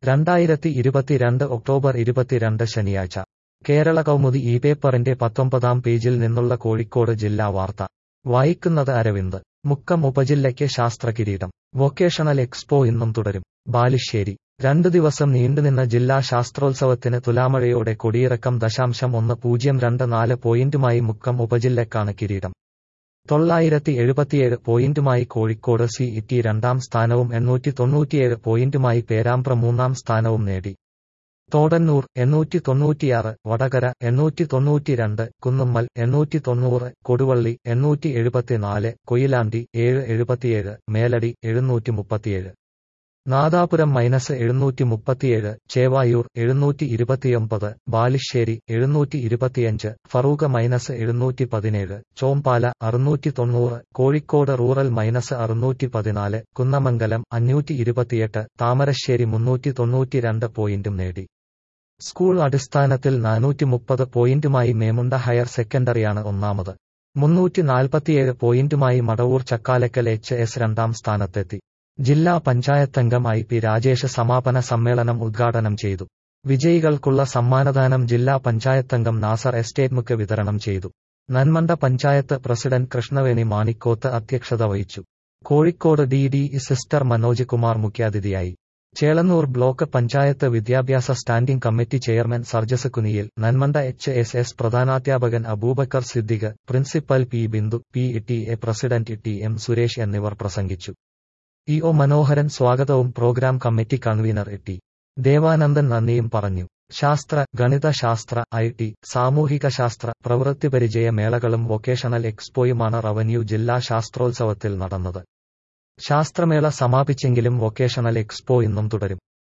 രണ്ടായിരത്തി ഇരുപത്തിരണ്ട് ഒക്ടോബർ ഇരുപത്തിരണ്ട് ശനിയാഴ്ച കേരള കൗമുദി ഈ പേപ്പറിന്റെ പത്തൊമ്പതാം പേജിൽ നിന്നുള്ള കോഴിക്കോട് ജില്ലാ വാർത്ത വായിക്കുന്നത് അരവിന്ദ് മുക്കം ഉപജില്ലയ്ക്ക് ശാസ്ത്രകിരീടം വൊക്കേഷണൽ എക്സ്പോ ഇന്നും തുടരും ബാലുശ്ശേരി രണ്ടു ദിവസം നീണ്ടുനിന്ന ജില്ലാ ശാസ്ത്രോത്സവത്തിന് തുലാമഴയോടെ കൊടിയിറക്കം ദശാംശം ഒന്ന് പൂജ്യം രണ്ട് നാല് പോയിന്റുമായി മുക്കം ഉപജില്ലക്കാണ് കിരീടം തൊള്ളായിരത്തി എഴുപത്തിയേഴ് പോയിന്റുമായി കോഴിക്കോട് സി ഇറ്റി രണ്ടാം സ്ഥാനവും എണ്ണൂറ്റി തൊണ്ണൂറ്റിയേഴ് പോയിന്റുമായി പേരാമ്പ്ര മൂന്നാം സ്ഥാനവും നേടി തോടന്നൂർ എണ്ണൂറ്റി തൊണ്ണൂറ്റിയാറ് വടകര എണ്ണൂറ്റി തൊണ്ണൂറ്റിരണ്ട് കുന്നുമ്മൽ എണ്ണൂറ്റി തൊണ്ണൂറ് കൊടുവള്ളി എണ്ണൂറ്റി എഴുപത്തിനാല് കൊയിലാണ്ടി ഏഴ് എഴുപത്തിയേഴ് മേലടി എഴുന്നൂറ്റി മുപ്പത്തിയേഴ് നാദാപുരം മൈനസ് എഴുന്നൂറ്റി മുപ്പത്തിയേഴ് ചേവായൂർ എഴുന്നൂറ്റി ഇരുപത്തിയൊമ്പത് ബാലുശ്ശേരി എഴുന്നൂറ്റി ഇരുപത്തിയഞ്ച് ഫറൂഖ് മൈനസ് എഴുന്നൂറ്റി പതിനേഴ് ചോമ്പാല അറുന്നൂറ്റി തൊണ്ണൂറ് കോഴിക്കോട് റൂറൽ മൈനസ് അറുന്നൂറ്റി പതിനാല് കുന്നമംഗലം അഞ്ഞൂറ്റി ഇരുപത്തിയെട്ട് താമരശ്ശേരി മുന്നൂറ്റി തൊണ്ണൂറ്റിരണ്ട് പോയിന്റും നേടി സ്കൂൾ അടിസ്ഥാനത്തിൽ നാനൂറ്റി മുപ്പത് പോയിന്റുമായി മേമുണ്ട ഹയർ സെക്കൻഡറിയാണ് ഒന്നാമത് മുന്നൂറ്റി നാൽപ്പത്തിയേഴ് പോയിന്റുമായി മടവൂർ ചക്കാലക്കൽ എച്ച് എസ് രണ്ടാം സ്ഥാനത്തെത്തി ജില്ലാ പഞ്ചായത്തംഗം ഐ പി രാജേഷ് സമാപന സമ്മേളനം ഉദ്ഘാടനം ചെയ്തു വിജയികൾക്കുള്ള സമ്മാനദാനം ജില്ലാ പഞ്ചായത്തംഗം നാസർ എസ്റ്റേറ്റ്മുക്ക് വിതരണം ചെയ്തു നന്മണ്ട പഞ്ചായത്ത് പ്രസിഡന്റ് കൃഷ്ണവേണി മാണിക്കോത്ത് അധ്യക്ഷത വഹിച്ചു Kozhikode D D sister Manoj Kumar മുഖ്യാതിഥിയായി ചേളന്നൂർ ബ്ലോക്ക് പഞ്ചായത്ത് വിദ്യാഭ്യാസ സ്റ്റാൻഡിംഗ് കമ്മിറ്റി ചെയർമാൻ സർജസ് കുനിയിൽ നന്മണ്ട എച്ച് എസ് എസ് പ്രധാനാധ്യാപകൻ Abubakar Siddique principal P Bindu P T A president T M Suresh എന്നിവർ പ്രസംഗിച്ചു ഇ ഒ മനോഹരൻ സ്വാഗതവും programme committee convener T Devanandan നന്ദിയും പറഞ്ഞു ശാസ്ത്ര ഗണിതശാസ്ത്ര ഐ ടി സാമൂഹിക ശാസ്ത്ര പ്രവൃത്തിപരിചയ മേളകളും വൊക്കേഷണൽ എക്സ്പോയുമാണ് റവന്യൂ ജില്ലാ ശാസ്ത്രോത്സവത്തിൽ നടന്നത് ശാസ്ത്രമേള സമാപിച്ചെങ്കിലും വൊക്കേഷണൽ എക്സ്പോ ഇന്നും തുടരും